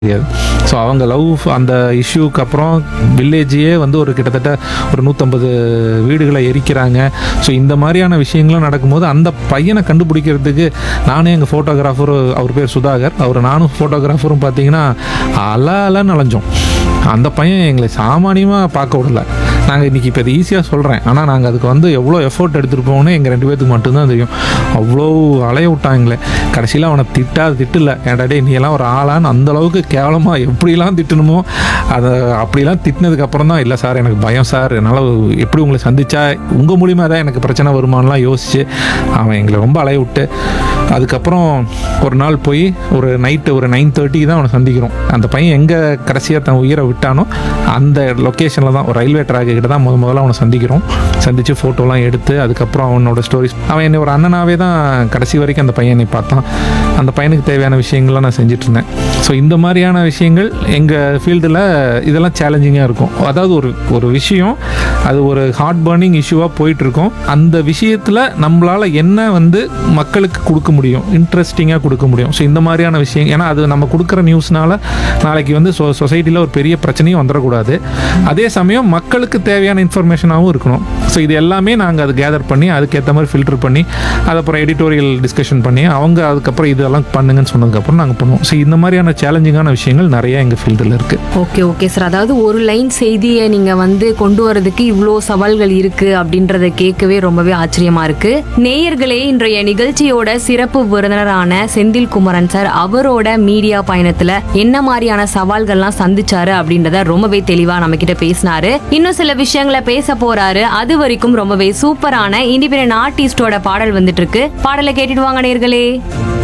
முடியாது ஸோ அவங்க லவ் அந்த இஷ்யூக்கு அப்புறம் வில்லேஜையே வந்து ஒரு கிட்டத்தட்ட ஒரு நூற்றம்பது வீடுகளை எரிக்கிறாங்க ஸோ இந்த மாதிரியான விஷயங்களும் நடக்கும்போது அந்த பையனை கண்டுபிடிக்கிறதுக்கு நானே எங்கள் ஃபோட்டோகிராஃபர் அவர் பேர் சுதாகர் அவர் நானும் ஃபோட்டோகிராஃபரும் பார்த்தீங்கன்னா அல அலன்னு அலைஞ்சோம் அந்த பையன் எங்களை சாமானியமாக பார்க்க விடல நாங்கள் இன்றைக்கி இப்போ இது ஈஸியாக சொல்கிறேன் ஆனால் நாங்கள் அதுக்கு வந்து எவ்வளோ எஃபோர்ட் எடுத்துருப்போம்னு எங்கள் ரெண்டு பேத்துக்கு மட்டும்தான் தெரியும் அவ்வளோ அலைய விட்டாங்களே கடைசியில் அவனை திட்டாது திட்டல ஏன்டா டேய் நீ எல்லாம் ஒரு ஆளான்னு அந்த அளவுக்கு கேவலமாக எப்படிலாம் திட்டணுமோ அதை அப்படிலாம் திட்டினதுக்கு அப்புறம் தான் இல்லை சார் எனக்கு பயம் சார் என்னால் எப்படி உங்களை சந்திச்சா உங்கள் மூலியமாக தான் எனக்கு பிரச்சனை வருமானலாம் யோசிச்சு அவன் எங்களை ரொம்ப அலைய விட்டு அதுக்கப்புறம் ஒரு நாள் போய் ஒரு நைட்டு ஒரு நைன் தேர்ட்டிக்கு தான் அவனை சந்திக்கிறோம் அந்த பையன் எங்கே கடைசியாக தன் உயிரை விட்டானோ அந்த லொக்கேஷனில் தான் ஒரு ரயில்வே ட்ராக்கு கிட்ட தான் முத முதல்ல அவனை சந்திக்கிறோம் சந்தித்து ஃபோட்டோலாம் எடுத்து அதுக்கப்புறம் அவனோட ஸ்டோரிஸ் அவன் என்னை ஒரு அண்ணனாவே தான் கடைசி வரைக்கும் அந்த பையன் என்னை பார்த்தான் அந்த பையனுக்கு தேவையான விஷயங்கள்லாம் நான் செஞ்சுட்டு இருந்தேன் ஸோ இந்த மாதிரியான விஷயங்கள் எங்கள் ஃபீல்டில் இதெல்லாம் சேலஞ்சிங்காக இருக்கும் அதாவது ஒரு ஒரு விஷயம் அது ஒரு ஹார்ட் பர்னிங் இஷ்யூவாக போயிட்டுருக்கோம் அந்த விஷயத்தில் நம்மளால் என்ன வந்து மக்களுக்கு கொடுக்க முடியும் இன்ட்ரெஸ்டிங்காக கொடுக்க முடியும் ஸோ இந்த மாதிரியான விஷயம் ஏன்னா அது நம்ம கொடுக்குற நியூஸ்னால நாளைக்கு வந்து சொ சொசைட்டியில் ஒரு பெரிய பிரச்சனையும் வந்துடக்கூடாது அதே சமயம் மக்களுக்கு தேவையான இன்ஃபர்மேஷனாகவும் இருக்கணும் ஸோ இது எல்லாமே நாங்கள் அது கேதர் பண்ணி அதுக்கேற்ற மாதிரி ஃபில்டர் பண்ணி அது அப்புறம் எடிட்டோரியல் டிஸ்கஷன் பண்ணி அவங்க அதுக்கப்புறம் இதெல்லாம் பண்ணுங்கன்னு சொன்னதுக்கப்புறம் நாங்கள் பண்ணுவோம் ஸோ இந்த மாதிரியான சேலஞ்சிங்கான விஷயங்கள் நிறைய எங்கள் ஃபீல்டில் இருக்குது ஓகே ஓகே சார் அதாவது ஒரு லைன் செய்தியை நீங்க வந்து கொண்டு வரதுக்கு இவ்வளோ சவால்கள் இருக்கு அப்படின்றத கேட்கவே ரொம்பவே ஆச்சரியமா இருக்கு நேயர்களே இன்றைய நிகழ்ச்சியோட சிறப்பு விருந்தினரான செந்தில் குமரன் சார் அவரோட மீடியா பயணத்துல என்ன மாதிரியான சவால்கள்லாம் சந்திச்சாரு அப்படின்றத ரொம்பவே தெளிவா நம்ம கிட்ட பேசினாரு இன்னும் சில விஷயங்களை பேச போறாரு அது வரைக்கும் ரொம்பவே சூப்பரான இண்டிபெண்டன்ட் ஆர்டிஸ்டோட பாடல் வந்துட்டு இருக்கு பாடலை கேட்டுட்டு வாங்க நேயர்களே